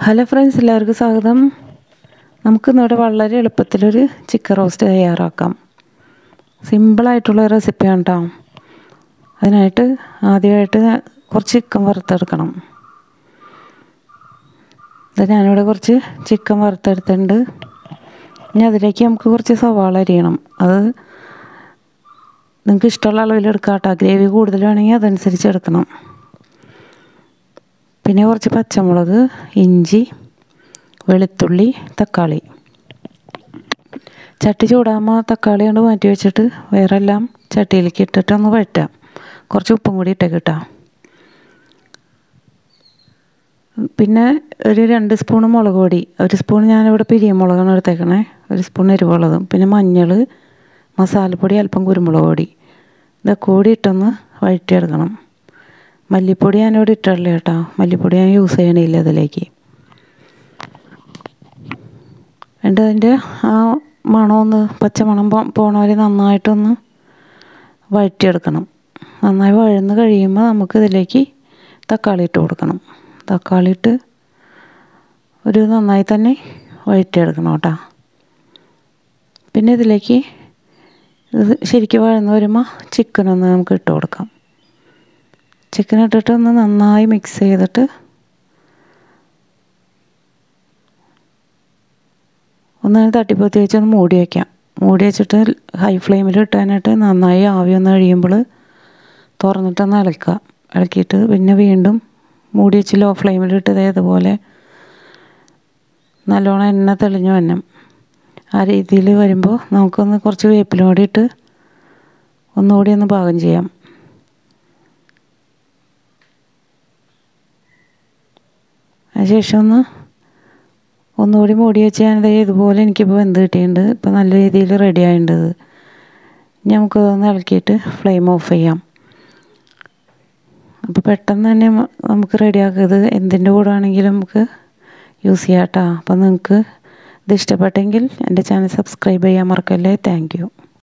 hello friends എല്ലാവർക്കും സ്വാഗതം നമുക്കിന്നിവിടെ വളരെ എളുപ്പത്തിലൊരു ചിക്കൻ റോസ്റ്റ് തയ്യാറാക്കാം സിമ്പിളായിട്ടുള്ള റെസിപ്പിയാണ് കേട്ടോ അതിനായിട്ട് ആദ്യമായിട്ട് കുറച്ച് ചിക്കൻ വറുത്തെടുക്കണം ഇത് ഞാനിവിടെ കുറച്ച് ചിക്കൻ വറുത്തെടുത്തിട്ടുണ്ട് ഇനി അതിലേക്ക് നമുക്ക് കുറച്ച് സവാള അരിയണം അത് നിങ്ങൾക്ക് ഇഷ്ടമുള്ള അളവിൽ എടുക്കാം കേട്ടോ ഗ്രേവി കൂടുതൽ വേണമെങ്കിൽ അതനുസരിച്ച് എടുക്കണം പിന്നെ കുറച്ച് പച്ചമുളക് ഇഞ്ചി വെളുത്തുള്ളി തക്കാളി ചട്ടി ചൂടാകുമ്പോൾ തക്കാളി കൊണ്ട് മാറ്റി വെച്ചിട്ട് വേറെ എല്ലാം ചട്ടിയിലേക്ക് ഇട്ടിട്ട് ഒന്ന് വഴറ്റാം കുറച്ച് ഉപ്പും കൂടി ഇട്ടേക്ക് ഇട്ടാം പിന്നെ ഒരു രണ്ട് സ്പൂൺ മുളക് പൊടി ഒരു സ്പൂൺ ഞാനിവിടെ പിരിയമുളകാണ് എടുത്തേക്കണേ ഒരു സ്പൂൺ എരിവുള്ളതും പിന്നെ മഞ്ഞൾ മസാലപ്പൊടി അല്പം കുരുമുളക് പൊടി ഇതൊക്കെ കൂടി ഇട്ടൊന്ന് വഴറ്റിയെടുക്കണം മല്ലിപ്പൊടി ഞാനിവിടെ ഇട്ടിട്ടില്ല കേട്ടോ മല്ലിപ്പൊടി ഞാൻ യൂസ് ചെയ്യണില്ല അതിലേക്ക് എന്നിട്ട് അതിൻ്റെ ആ മണമൊന്ന് പച്ചമണം പോണ വരെ നന്നായിട്ടൊന്ന് വഴറ്റിയെടുക്കണം നന്നായി വഴന്ന് കഴിയുമ്പോൾ നമുക്ക് ഇതിലേക്ക് തക്കാളി ഇട്ട് കൊടുക്കണം തക്കാളി ഇട്ട് ഒരു നന്നായി തന്നെ വഴറ്റിയെടുക്കണം കേട്ടോ പിന്നെ ഇതിലേക്ക് ഇത് ശരിക്കും വഴന്ന് വരുമ്പോൾ ചിക്കനൊന്ന് നമുക്ക് ഇട്ട് കൊടുക്കാം ചിക്കൻ ഇട്ടിട്ട് ഒന്ന് നന്നായി മിക്സ് ചെയ്തിട്ട് ഒന്ന് തട്ടിപ്പൊത്തി വെച്ച് ഒന്ന് മൂടി വയ്ക്കാം മൂടി വെച്ചിട്ട് ഹൈ ഫ്ലെയിമിൽ ഇട്ടാനായിട്ട് നന്നായി ആവി ഒന്ന് കഴിയുമ്പോൾ തുറന്നിട്ടൊന്ന് ഇളക്കുക ഇളക്കിയിട്ട് പിന്നെ വീണ്ടും മൂടി വെച്ച് ലോ ഫ്ലെയിമിലിട്ട് ഇതേതുപോലെ നല്ലോണം എണ്ണ തെളിഞ്ഞു വന്നം ആ രീതിയിൽ വരുമ്പോൾ നമുക്കൊന്ന് കുറച്ച് വേപ്പിലും കൂടി ഇട്ട് ഒന്നുകൂടി ഒന്ന് പാകം ചെയ്യാം അതിനുശേഷം ഒന്ന് ഒന്നുകൂടി മൂടി വെച്ച് ഞാനത് ഇതുപോലെ എനിക്കിപ്പോൾ വെന്ത് കിട്ടിയിട്ടുണ്ട് ഇപ്പോൾ നല്ല രീതിയിൽ റെഡി ആയിട്ടുണ്ട് ഇനി നമുക്കതൊന്ന് ഇളക്കിയിട്ട് ഫ്ലെയിം ഓഫ് ചെയ്യാം അപ്പോൾ പെട്ടെന്ന് തന്നെ നമുക്ക് റെഡിയാക്കിയത് എന്തിൻ്റെ കൂടെ ആണെങ്കിലും നമുക്ക് യൂസ് ചെയ്യാം കേട്ടോ അപ്പോൾ നിങ്ങൾക്ക് ഇത് ഇഷ്ടപ്പെട്ടെങ്കിൽ എൻ്റെ ചാനൽ സബ്സ്ക്രൈബ് ചെയ്യാൻ മറക്കല്ലേ താങ്ക് യു